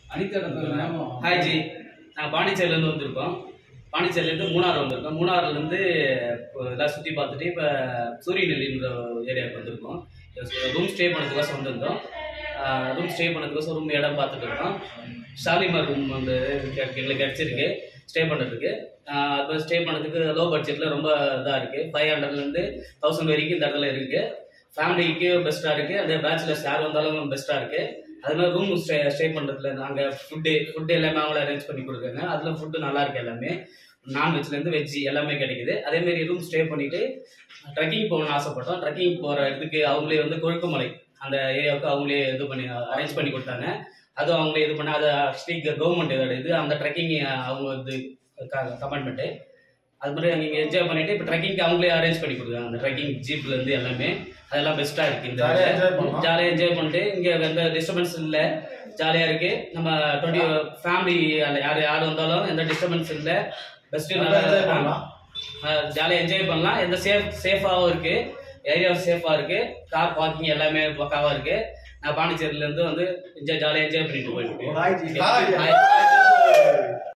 Hi G நாங்கள் பாண்டிச்சேரியிலேருந்து வந்திருக்கோம் பாண்டிச்சேரியிலேருந்து மூணார் வந்திருக்கோம் மூணாறுலேருந்து எல்லாம் சுற்றி பார்த்துட்டு இப்போ சூரியநெல்லின்ற ஏரியாவுக்கு வந்திருக்கோம் ரூம் ஸ்டே பண்ணதுக்கோசம் வந்திருந்தோம் ரூம் ஸ்டே பண்ணதுக்கோசம் ரூம் இடம் பார்த்துட்டு இருக்கோம் ஷாலிமார் ரூம் வந்து கெ- எங்களுக்கு கிடச்சிருக்கு ஸ்டே பண்ணுறதுக்கு இப்போ ஸ்டே பண்ணதுக்கு லோ பட்ஜெட்டில் ரொம்ப இதாக இருக்குது ஃபைவ் ஹண்ட்ரட்லேருந்து தௌசண்ட் வரைக்கும் இந்த இடத்துல இருக்குது ஃபேமிலிக்கு பெஸ்ட்டாக இருக்குது அதே பேச்சுலர்ஸ் யார் வந்தாலும் பெஸ்ட்டாக இருக்குது அது மாதிரி ரூம் ஸ்டே ஸ்டே பண்ணுறதுல அங்கே ஃபுட்டு ஃபுட்டு எல்லாமே அவங்களே அரேஞ்ச் பண்ணி கொடுக்குறாங்க அதில் ஃபுட்டு நல்லா இருக்கு எல்லாமே நான்வெஜ்லேருந்து வெஜ்ஜி எல்லாமே கிடைக்குது அதேமாரி ரூம் ஸ்டே பண்ணிவிட்டு ட்ரெக்கிங் போகணும்னு ஆசைப்பட்டோம் ட்ரெக்கிங் போகிற இதுக்கு அவங்களே வந்து கொழுக்குமலை அந்த ஏரியாவுக்கு அவங்களே இது பண்ணி அரேஞ்ச் பண்ணி கொடுத்தாங்க அதுவும் அவங்களே இது பண்ண அது ஆக்சுவலி கவர்மெண்ட் இதோட இது அந்த ட்ரெக்கிங் அவங்க இது கமெண்ட்மெண்ட்டு அது மாதிரி அங்கே என்ஜாய் பண்ணிட்டு இப்போ ட்ரெக்கிங்க்கு அவங்களே அரேஞ்ச் பண்ணி கொடுக்குறாங்க அந்த ட்ரெக்கிங் ஜீப்ல இருந்து எல்லாமே அதெல்லாம் பெஸ்ட்டாக இருக்கு இந்த Jolly ஆ enjoy பண்ணலாம். ஜாலியாக என்ஜாய் பண்ணிட்டு இங்கே எந்த டிஸ்டர்பன்ஸ் இல்லை ஜாலியாக இருக்கு நம்ம டுவெண்ட்டி ஃபேமிலி யார் யார் வந்தாலும் எந்த டிஸ்டர்பன்ஸ் இல்லை பெஸ்ட்டு நல்லா enjoy நல்லா பண்ணலாம். ஜாலியாக என்ஜாய் பண்ணலாம் எந்த சேஃப் சேஃபாகவும் இருக்கு ஏரியா சேஃபாக இருக்கு கார் பார்க்கிங் எல்லாமே பக்காவாக இருக்கு நான் பாண்டிச்சேரியிலேருந்து வந்து என்ஜாய் ஜாலியாக என்ஜாய் பண்ணிட்டு போயிட்டு Hi, Ji. Hi. Hi.